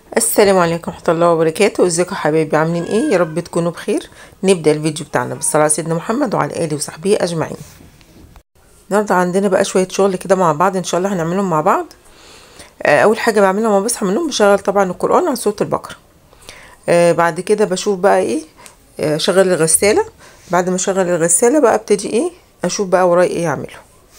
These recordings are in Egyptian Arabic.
السلام عليكم ورحمة الله وبركاته ازيكم يا حبايبي عاملين ايه يا رب تكونوا بخير نبدأ الفيديو بتاعنا بالصلاة على سيدنا محمد وعلى آله وصحبه أجمعين النهاردة عندنا بقى شوية شغل كده مع بعض ان شاء الله هنعملهم مع بعض آه، أول حاجة بعملها لما بصحى من النوم بشغل طبعا القرآن على صوت البقرة آه، بعد كده بشوف بقى ايه آه، شغل الغسالة بعد ما اشغل الغسالة بقى ابتدي ايه اشوف بقى ورايا ايه اعمله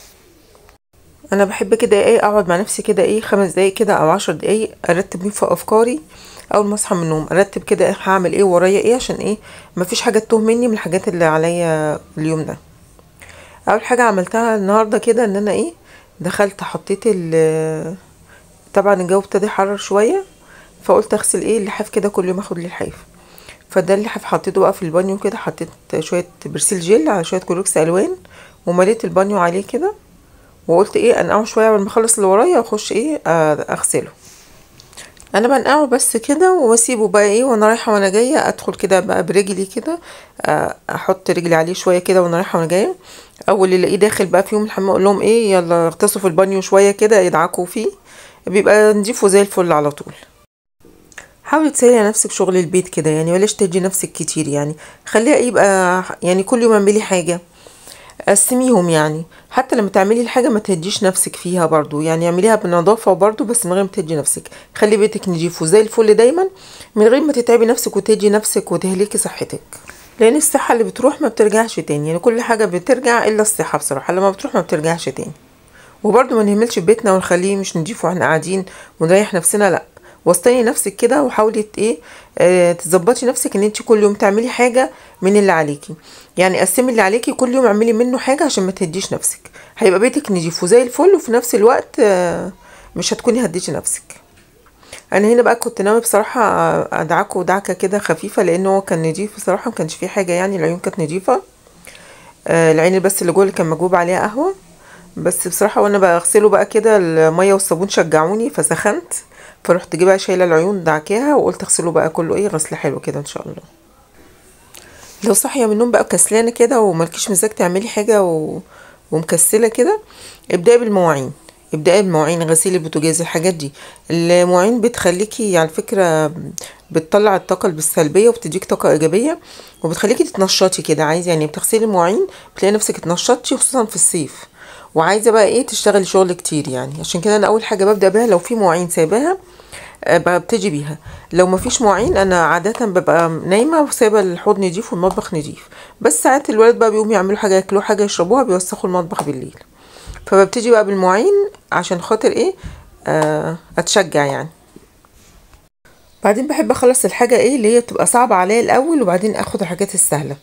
انا بحب كده ايه اقعد مع نفسي كده ايه خمس دقايق كده او عشر دقايق ارتب مين في افكاري اول ما اصحى من النوم ارتب كده إيه هعمل ايه ورايا ايه عشان ايه مفيش حاجه تتوه مني من الحاجات اللي عليا اليوم ده اول حاجه عملتها النهارده كده ان انا ايه دخلت حطيت ال طبعا الجو ابتدى يحرر شويه فقلت اغسل ايه اللحاف كده كل يوم اخد لي لحاف فده اللحاف حطيته بقى في البانيو كده حطيت شويه برسيل جل على شويه كلوكس الوان ومليت البانيو عليه كده وقلت ايه انقعه شويه قبل ما اخلص اللي ورايا واخش ايه اغسله انا بنقعه بس كده واسيبه بقى ايه وانا رايحه وانا جايه ادخل كده بقى برجلي كده احط رجلي عليه شويه كده وانا رايحه وانا جايه اول اللي الاقيه داخل بقى فيهم الحمام اقول لهم ايه يلا اغتصوا في البانيو شويه كده يدعكوا فيه بيبقى نضيفه زي الفل على طول حاولي تسهلي نفسك شغل البيت كده يعني بلاش تدي نفسك كتير يعني خليها يبقى يعني كل يوم اعملي حاجه قسميهم يعني حتى لما تعملي الحاجه ما تهديش نفسك فيها برضو يعني اعمليها بنظافه برضو بس من غير ما تهدي نفسك خلي بيتك نضيف وزي الفل دايما من غير ما تتعبي نفسك وتهدي نفسك وتهلكي صحتك لان الصحه اللي بتروح ما بترجعش تاني يعني كل حاجه بترجع الا الصحه بصراحه لما بتروح ما بترجعش تاني وبرضو ما نهملش في بيتنا ونخليه مش نضيف واحنا قاعدين ونريح نفسنا لا وسطني نفسك كده وحاولي ايه آه تظبطي نفسك ان انت كل يوم تعملي حاجه من اللي عليكي يعني قسمي اللي عليكي كل يوم اعملي منه حاجه عشان ما تهديش نفسك هيبقى بيتك نضيف وزي الفل وفي نفس الوقت آه مش هتكوني هديتي نفسك انا هنا بقى كنت ناوي بصراحه ادعكه دعكه كده خفيفه لان هو كان نضيف بصراحه ما كانش فيه حاجه يعني العيون كانت نضيفه آه العين بس اللي جوه اللي كان مجوب عليها قهوه بس بصراحه وانا بغسله بقى كده الميه والصابون شجعوني فسخنت فرحت جايبه شايله العيون دعكاها وقلت اغسله بقى كله ايه غسله حلو كده ان شاء الله لو صاحيه من النوم بقى كسلانه كده وملكيش مزاج تعملي حاجه و... ومكسله كده ابداي بالمواعين ابداي بالمواعين غسيل البوتاجاز الحاجات دي المواعين بتخليكي على فكره بتطلع الطاقه السلبيه وبتديك طاقه ايجابيه وبتخليكي تتنشطي كده عايزه يعني بتغسلي المواعين بتلاقي نفسك اتنشطتي خصوصا في الصيف وعايزه بقى ايه تشتغلي شغل كتير يعني عشان كده انا اول حاجه ببدا بيها لو في مواعين سايباها ببتدي بيها لو مفيش مواعين انا عاده ببقى نايمه وسايبه الحوض نضيف والمطبخ نضيف بس ساعات الولاد بقى بيقوموا يعملوا حاجه ياكلوا حاجه يشربوها بيوسخوا المطبخ بالليل فببتدي بقى بالمواعين عشان خاطر ايه آه اتشجع يعني بعدين بحب اخلص الحاجه ايه اللي هي بتبقى صعبه عليا الاول وبعدين اخد الحاجات السهله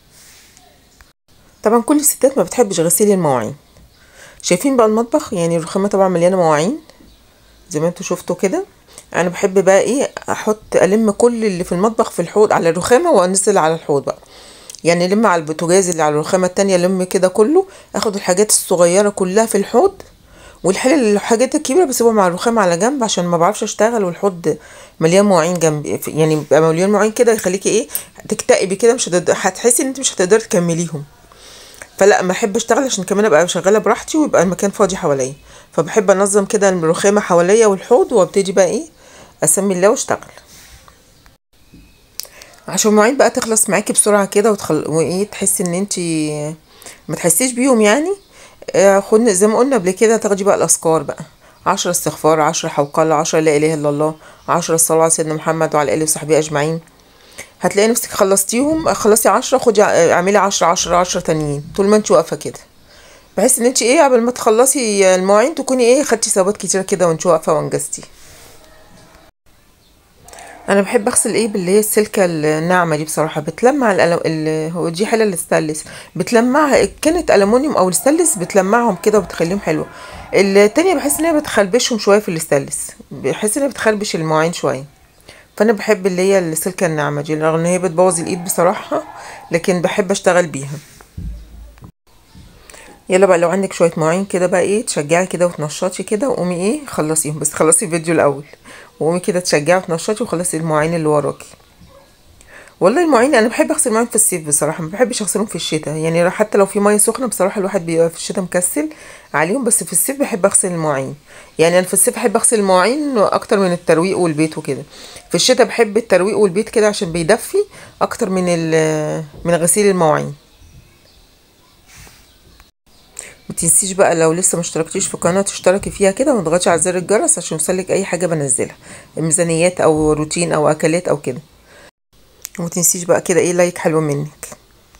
طبعا كل الستات ما بتحبش غسيل المواعين شايفين بقى المطبخ يعني الرخامه طبعا مليانه مواعين زي ما انتوا شفتوا كده انا بحب بقى ايه احط الم كل اللي في المطبخ في الحوض على الرخامه وانزل على الحوض بقى يعني الم على البوتاجاز اللي على الرخامه التانية الم كده كله اخد الحاجات الصغيره كلها في الحوض والحلل الحاجات الكبيره بسيبهم على الرخامه على جنب عشان ما بعرفش اشتغل والحوض مليان مواعين جنبي يعني بيبقى مليان مواعين كده يخليكي ايه تكتئبي كده مش هتقدر هتحسي ان انت مش هتقدري تكمليهم فلا ما احب اشتغل عشان كمان ابقى شغاله براحتي ويبقى المكان فاضي حواليا فبحب انظم كده الرخامه حواليا والحوض وابتدي بقى ايه اسمي الله واشتغل عشان المواعين بقى تخلص معاكي بسرعه كده وتخل... وايه تحسي ان انت ما تحسيش بيهم يعني آه خدنا زي ما قلنا قبل كده تاخدي بقى الاذكار بقى عشرة استغفار عشرة حوقلة عشرة لا اله الا الله عشرة الصلاة على سيدنا محمد وعلى اله وصحبه اجمعين هتلاقي نفسك خلصتيهم خلصي عشرة خدي اعملي عشرة عشرة عشرة تانيين طول ما انت واقفه كده بحيث ان انت ايه قبل ما تخلصي المواعين تكوني ايه خدتي ثوابت كتيره كده وانت واقفه وانجزتي انا بحب اغسل ايه باللي هي السلكه الناعمه دي بصراحه بتلمع الألم... ال... هو دي حله الستانلس بتلمعها كانت الومنيوم او الستانلس بتلمعهم كده وبتخليهم حلوه التانية بحس ان هي بتخربشهم شويه في الستانلس بحس ان هي بتخربش المواعين شويه فانا بحب اللي هي السلكه الناعمه دي رغم ان هي بتبوظ الايد بصراحه لكن بحب اشتغل بيها يلا بقى لو عندك شويه مواعين كده بقى ايه تشجعي كده وتنشطي كده وقومي ايه خلصيهم بس خلصي الفيديو الاول وقومي كده تشجعي وتنشطي وخلصي المواعين اللي وراكي والله المواعين انا بحب اغسل المواعين في الصيف بصراحه ما بحبش اغسلهم في الشتاء يعني حتى لو في ميه سخنه بصراحه الواحد بيبقى في الشتاء مكسل عليهم بس في الصيف بحب اغسل المواعين يعني انا في الصيف بحب اغسل المواعين اكتر من الترويق والبيت وكده في الشتاء بحب الترويق والبيت كده عشان بيدفي اكتر من ال- من غسيل المواعين ما تنسيش بقى لو لسه ما اشتركتيش في القناه تشتركي فيها كده وما تضغطي على زر الجرس عشان يوصلك اي حاجه بنزلها ميزانيات او روتين او اكلات او كده وما تنسيش بقى كده ايه لايك حلو منك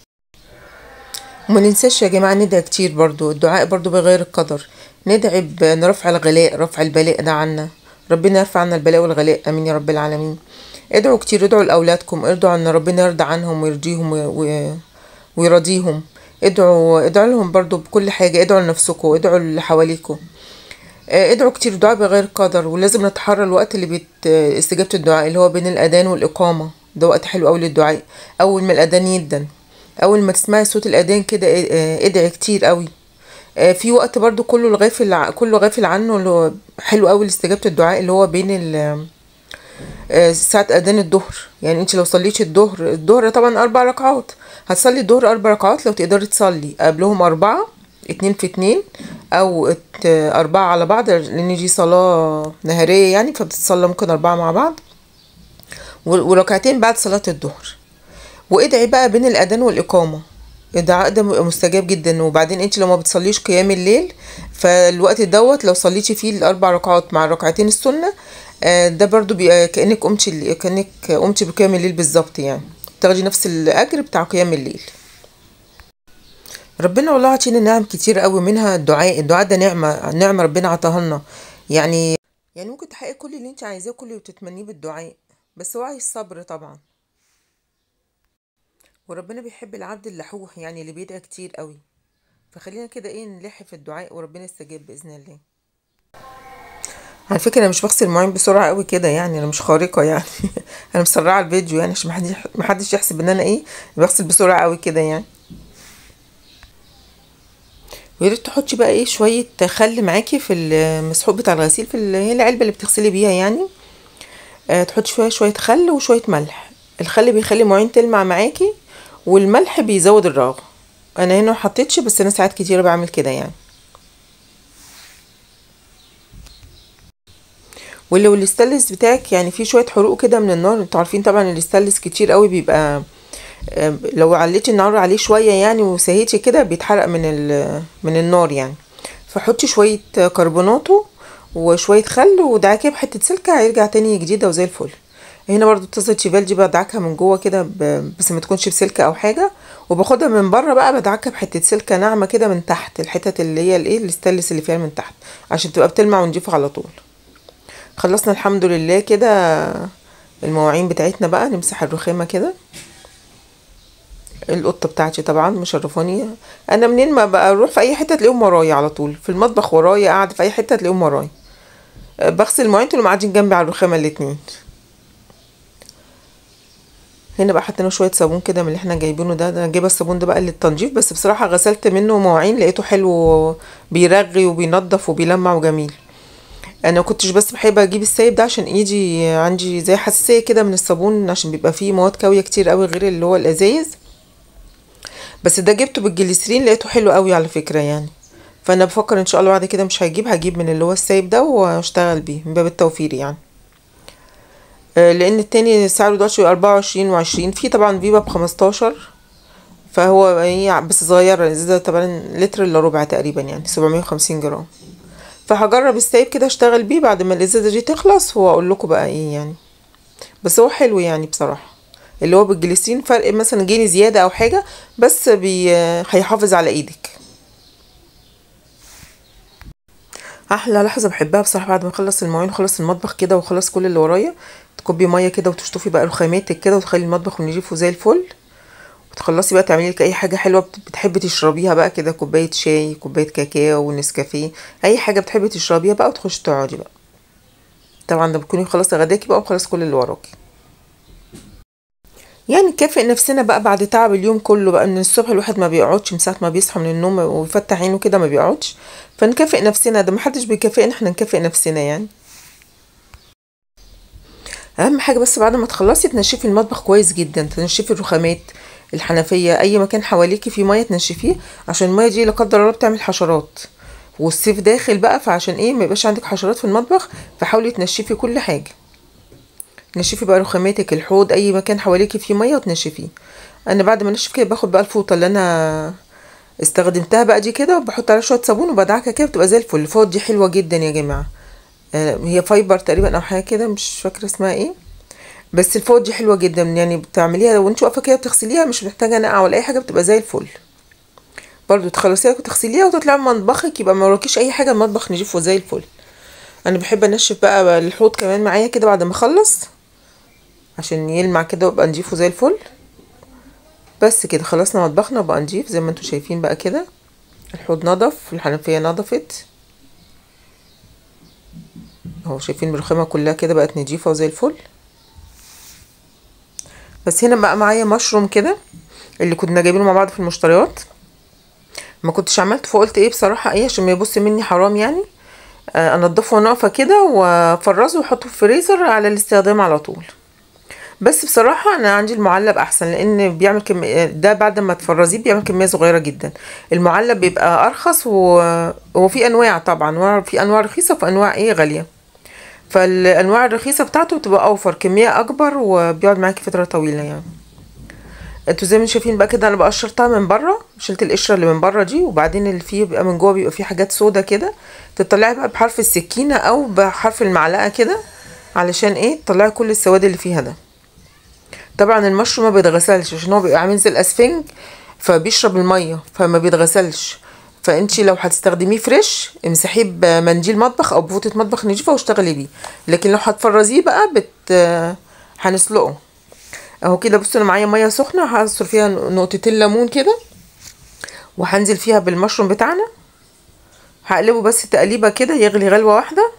وما ننساش يا جماعه ندعي كتير برضو الدعاء برضو بيغير القدر ندعي برفع الغلاء رفع البلاء ده عنا ربنا يرفع عنا البلاء والغلاء امين يا رب العالمين ادعوا كتير ادعوا لاولادكم ادعوا ان ربنا يرضى عنهم ويرضيهم و... و... ويرضيهم ادعوا ادعوا لهم برضو بكل حاجه ادعوا لنفسكم ادعوا اللي حواليكم آه، ادعوا كتير الدعاء بيغير القدر ولازم نتحرى الوقت اللي بيت آه، استجابة الدعاء اللي هو بين الأذان والإقامة ده وقت حلو أوي للدعاء أول ما الأذان يدن أول ما تسمعي صوت الأذان كده آه، ادعي كتير أوي آه، في وقت برضو كله الغافل ع- كله غافل عنه اللي هو حلو أوي لاستجابة الدعاء اللي هو بين ال آه، ساعة أذان الظهر يعني انت لو صليتي الظهر الظهر طبعا أربع ركعات هتصلي الظهر أربع ركعات لو تقدري تصلي قبلهم أربعة اتنين في اتنين أو ات- أربعة على بعض لأن دي صلاة نهارية يعني فبتتصلى ممكن أربعة مع بعض و- وركعتين بعد صلاة الظهر وادعي بقى بين الأذان والإقامة الدعاء ده بيبقى مستجاب جدا وبعدين انت لو ما بتصليش قيام الليل فالوقت دوت لو صليتي فيه الأربع ركعات مع الركعتين السنة آه، ده برضو بيبقى كأنك قمتي ال- كأنك قمتي بقيام الليل بالظبط يعني تاخدي نفس الأجر بتاع قيام الليل ربنا والله عطينا نعم كتير قوي منها الدعاء الدعاء ده نعمة نعمة ربنا عطاها لنا يعني يعني ممكن تحققي كل اللي انت عايزاه كل اللي بتتمنيه بالدعاء بس هو عايز صبر طبعا وربنا بيحب العبد اللحوح يعني اللي بيدعي كتير قوي فخلينا كده ايه نلح في الدعاء وربنا يستجيب بإذن الله على فكرة انا مش بغسل المواعين بسرعة قوي كده يعني انا مش خارقة يعني انا مسرعة الفيديو يعني عشان محدش محدش يحسب ان انا ايه بغسل بسرعة قوي كده يعني ويا ريت تحطي بقى ايه شوية خل معاكي في المسحوق بتاع الغسيل في ال- هي العلبة اللي بتغسلي بيها يعني آه تحطي شوية شوية خل وشوية ملح الخل بيخلي المواعين تلمع معاكي والملح بيزود الرغوة انا هنا محطيتش بس انا ساعات كتيرة بعمل كده يعني ولو الاستانلس بتاعك يعني فيه شويه حروق كده من النار انتوا عارفين طبعا الاستانلس كتير قوي بيبقى آه، لو عليتي النار عليه شويه يعني وسهيتي كده بيتحرق من ال- من النار يعني فحطي شويه كربوناتو وشويه خل ودعكيه بحته سلكه هيرجع تاني جديده وزي الفل هنا برضو طاسه شيفال دي بدعكها من جوه كده ب- بس ما تكونش بسلكه او حاجه وباخدها من بره بقى بدعكها بحته سلكه ناعمه كده من تحت الحتت اللي هي الايه الاستانلس اللي فيها من تحت عشان تبقى بتلمع ونضيفه على طول خلصنا الحمد لله كده المواعين بتاعتنا بقى نمسح الرخامة كده القطة بتاعتي طبعا مشرفاني انا منين ما بقى اروح في اي حتة تلاقيهم ورايا على طول في المطبخ ورايا قاعدة في اي حتة تلاقيهم ورايا أه، بغسل المواعين تلاقيهم قاعدين جنبي على الرخامة الاتنين هنا بقى حطينا شوية صابون كده من اللي احنا جايبينه ده ده جايبه الصابون ده بقى للتنظيف بس بصراحة غسلت منه مواعين لقيته حلو بيرغي وبينضف وبيلمع وجميل انا كنتش بس بحب اجيب السايب ده عشان ايدي عندي زي حساسيه كده من الصابون عشان بيبقى فيه مواد كاويه كتير قوي غير اللي هو الازايز بس ده جبته بالجليسرين لقيته حلو قوي على فكره يعني فانا بفكر ان شاء الله بعد كده مش هجيب هجيب من اللي هو السايب ده واشتغل بيه من باب التوفير يعني آه، لان التاني سعره دلوقتي أربعة وعشرين وعشرين في طبعا فيبا بخمستاشر فهو هي بس صغيرة الازازة طبعا لتر الا ربع تقريبا يعني سبعمية وخمسين جرام فهجرب السايب كده اشتغل بيه بعد ما الازازه دي تخلص واقول لكم بقى ايه يعني بس هو حلو يعني بصراحه اللي هو بالجليسرين فرق مثلا جنيه زياده او حاجه بس بي هيحافظ على ايدك احلى لحظه بحبها بصراحه بعد ما اخلص المواعين وخلص المطبخ كده وخلص كل اللي ورايا تكبي ميه كده وتشطفي بقى رخاماتك كده وتخلي المطبخ نضيف وزي الفل وتخلصي بقى تعملي لك اي حاجه حلوه بت- بتحبي تشربيها بقى كده كوبايه شاي كوبايه كاكاو نسكافيه اي حاجه بتحبي تشربيها بقى وتخشي تقعدي بقى طبعا ده بتكوني خلاص غداكي بقى وخلاص كل اللي وراكي يعني نكافئ نفسنا بقى بعد تعب اليوم كله بقى ان الصبح الواحد ما بيقعدش من ساعه ما بيصحى من النوم ويفتح عينه كده ما بيقعدش فنكافئ نفسنا ده محدش بيكافئنا احنا نكافئ نفسنا يعني اهم حاجه بس بعد ما تخلصي تنشفي المطبخ كويس جدا تنشفي الرخامات الحنفيه اي مكان حواليكي فيه ميه تنشفيه عشان الميه دي لا قدر الله بتعمل حشرات والصيف داخل بقى فعشان ايه ما يبقاش عندك حشرات في المطبخ فحاولي تنشفي كل حاجه نشفي بقى رخاماتك الحوض اي مكان حواليكي فيه ميه وتنشفيه انا بعد ما انشف كده باخد بقى الفوطه اللي انا استخدمتها بقى دي كده وبحط عليها شويه صابون وبدعكها كده بتبقى زي الفل الفوط دي حلوه جدا يا جماعه آه، هي فايبر تقريبا او حاجه كده مش فاكره اسمها ايه بس الفوط دي حلوه جدا يعني بتعمليها وانت واقفه كده بتغسليها مش محتاجه نقع ولا اي حاجه بتبقى زي الفل برضو تخلصيها وتغسليها وتطلعي من مطبخك يبقى ما وراكيش اي حاجه المطبخ نضيف وزي الفل انا بحب انشف بقى الحوض كمان معايا كده بعد ما اخلص عشان يلمع كده ويبقى نضيفه زي الفل بس كده خلصنا مطبخنا وبقى نضيف زي ما انتم شايفين بقى كده الحوض نضف الحنفيه نضفت اهو شايفين الرخامه كلها كده بقت نضيفه وزي الفل بس هنا بقى معايا مشروم كده اللي كنا جايبينه مع بعض في المشتريات ما كنتش عملت فقلت ايه بصراحه ايه عشان ما يبص مني حرام يعني آه، انضفه وانا واقفه كده وافرزه واحطه في الفريزر على الاستخدام على طول بس بصراحة أنا عندي المعلب أحسن لأن بيعمل كم... ده بعد ما تفرزيه بيعمل كمية صغيرة جدا المعلب بيبقى أرخص و... وفي أنواع طبعا في أنواع رخيصة وفي أنواع إيه غالية فالأنواع الرخيصة بتاعته بتبقى أوفر كمية أكبر وبيقعد معاكي فترة طويلة يعني انتوا زي ما شايفين بقى كده انا بقشرتها من بره شلت القشره اللي من بره دي وبعدين اللي فيه بيبقى من جوه بيبقى فيه حاجات سودا كده تطلعي بقى بحرف السكينه او بحرف المعلقه كده علشان ايه تطلعي كل السواد اللي فيها ده طبعا المشروم ما بيتغسلش عشان هو بيبقى عامل زي الاسفنج فبيشرب الميه فما بيتغسلش فانتي لو هتستخدميه فريش امسحيه بمنديل مطبخ او بفوطه مطبخ نضيفه واشتغلي بيه لكن لو هتفرزيه بقى بت هنسلقه اهو كده بصوا انا معايا ميه سخنه هعصر فيها نقطتين ليمون كده وهنزل فيها بالمشروم بتاعنا هقلبه بس تقليبه كده يغلي غلوه واحده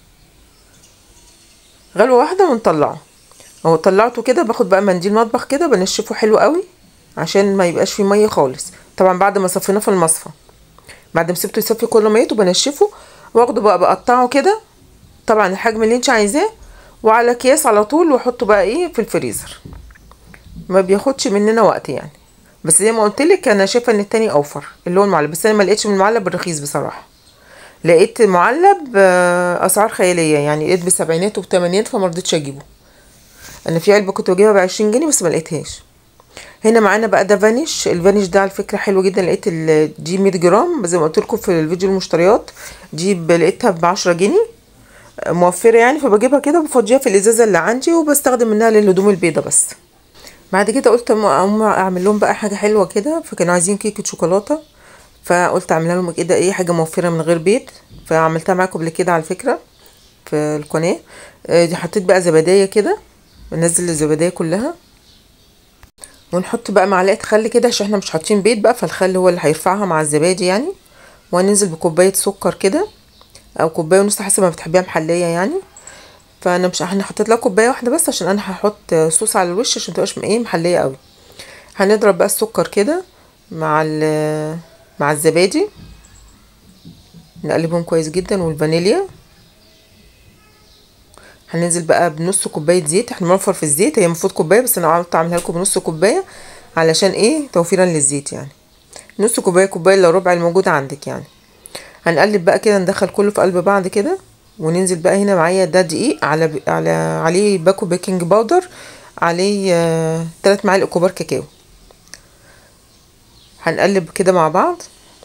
غلوه واحده ونطلعه اهو طلعته كده باخد بقى منديل مطبخ كده بنشفه حلو قوي عشان ما يبقاش فيه ميه خالص طبعا بعد ما صفيناه في المصفى بعد ما سبته يصفي كل ميته بنشفه واخده بقى بقطعه كده طبعا الحجم اللي انت عايزاه وعلى اكياس على طول واحطه بقى ايه في الفريزر ما بياخدش مننا وقت يعني بس زي ما قلت لك انا شايفه ان التاني اوفر اللي هو المعلب بس انا ما لقيتش من المعلب الرخيص بصراحه لقيت معلب آه، اسعار خياليه يعني لقيت بالسبعينات وبثمانينات فما رضيتش اجيبه انا في علبه كنت بجيبها بعشرين جنيه بس ما لقيتهاش هنا معانا بقى ده فانيش الفانيش ده على فكره حلو جدا لقيت ال- دي 100 جرام زي ما قلت لكم في الفيديو المشتريات دي ب- لقيتها ب 10 جنيه موفره يعني فبجيبها كده وبفضيها في الازازه اللي عندي وبستخدم منها للهدوم البيضه بس بعد كده قلت أما- اقوم اعمل لهم بقى حاجه حلوه كده فكانوا عايزين كيكه شوكولاته فقلت اعملها لهم كده ايه حاجه موفره من غير بيض فعملتها معاكم قبل كده على فكره في القناه آه، دي حطيت بقى زباديه كده بنزل الزباديه كلها ونحط بقى معلقه خل كده عشان احنا مش حاطين بيض بقى فالخل هو اللي هيرفعها مع الزبادي يعني وهننزل بكوبايه سكر كده او كوبايه ونص حسب ما بتحبيها محليه يعني فانا مش انا حطيت لها كوبايه واحده بس عشان انا هحط صوص على الوش عشان تبقاش ايه محليه قوي هنضرب بقى السكر كده مع ال مع الزبادي نقلبهم كويس جدا والفانيليا هننزل بقى بنص كوبايه زيت احنا بنوفر في الزيت هي المفروض كوبايه بس انا قعدت اعملها لكم بنص كوبايه علشان ايه توفيرا للزيت يعني نص كوبايه كوبايه الا ربع الموجود عندك يعني هنقلب بقى كده ندخل كله في قلب بعض كده وننزل بقى هنا معايا ده دقيق على على عليه باكو بيكنج باودر عليه آه، تلات معالق كبار كاكاو هنقلب كده مع بعض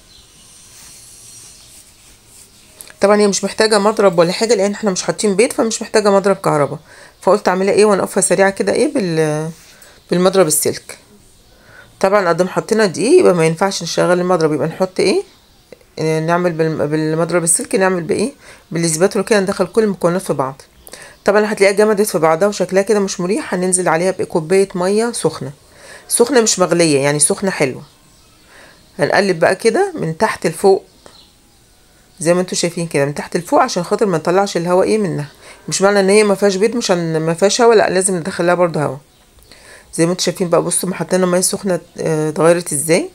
طبعا هي مش محتاجه مضرب ولا حاجه لان احنا مش حاطين بيض فمش محتاجه مضرب كهرباء فقلت اعملها ايه وانا سريعه كده ايه بال بالمضرب السلك طبعا قد ما حطينا دقيق يبقى ما ينفعش نشغل المضرب يبقى نحط ايه آه، نعمل بالم- بالمضرب السلك نعمل بايه بالاسباتولا كده ندخل كل المكونات في بعض طبعا هتلاقيها جمدت في بعضها وشكلها كده مش مريح هننزل عليها بكوبايه ميه سخنه سخنه مش مغليه يعني سخنه حلوه هنقلب بقى كده من تحت لفوق زي ما انتوا شايفين كده من تحت لفوق عشان خاطر ما نطلعش الهواء ايه منها مش معنى ان هي ما فيهاش بيض مش ان ما فيهاش هواء لا لازم ندخلها برضو هواء زي ما انتوا شايفين بقى بصوا ما حطينا ميه سخنه اه، اتغيرت ازاي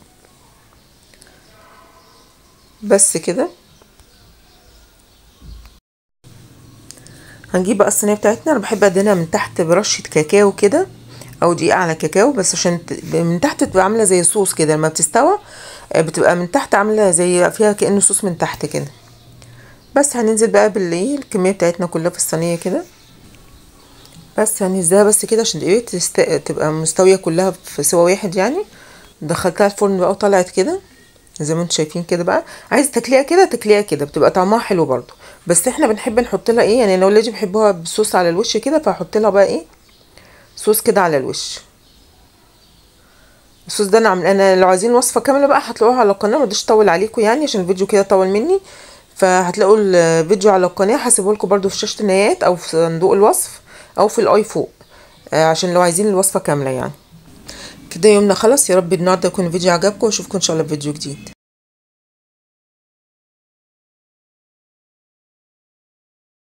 بس كده هنجيب بقى الصينيه بتاعتنا انا بحب ادهنها من تحت برشه كاكاو كده او دقيقه على كاكاو بس عشان من تحت تبقى عامله زي صوص كده لما بتستوى بتبقى من تحت عامله زي فيها كانه صوص من تحت كده بس هننزل بقى بالايه الكميه بتاعتنا كلها في الصينيه كده بس هنهزها بس كده عشان ايه تست... تبقى مستويه كلها في سوا واحد يعني دخلتها الفرن بقى وطلعت كده زي ما انتم شايفين كده بقى عايز تاكليها كده تاكليها كده بتبقى طعمها حلو برضو بس احنا بنحب نحط لها ايه يعني انا ولادي بيحبوها بصوص على الوش كده فهحط لها بقى ايه صوص كده على الوش الصوص ده انا عامل انا لو عايزين وصفه كامله بقى هتلاقوها على القناه ما رضيتش اطول عليكم يعني عشان الفيديو كده طول مني فهتلاقوا الفيديو على القناه هسيبه لكم برده في شاشه النهايات او في صندوق الوصف او في الاي فوق آه عشان لو عايزين الوصفه كامله يعني كده يومنا خلص يا رب النهارده يكون الفيديو عجبكم واشوفكم ان شاء الله في فيديو جديد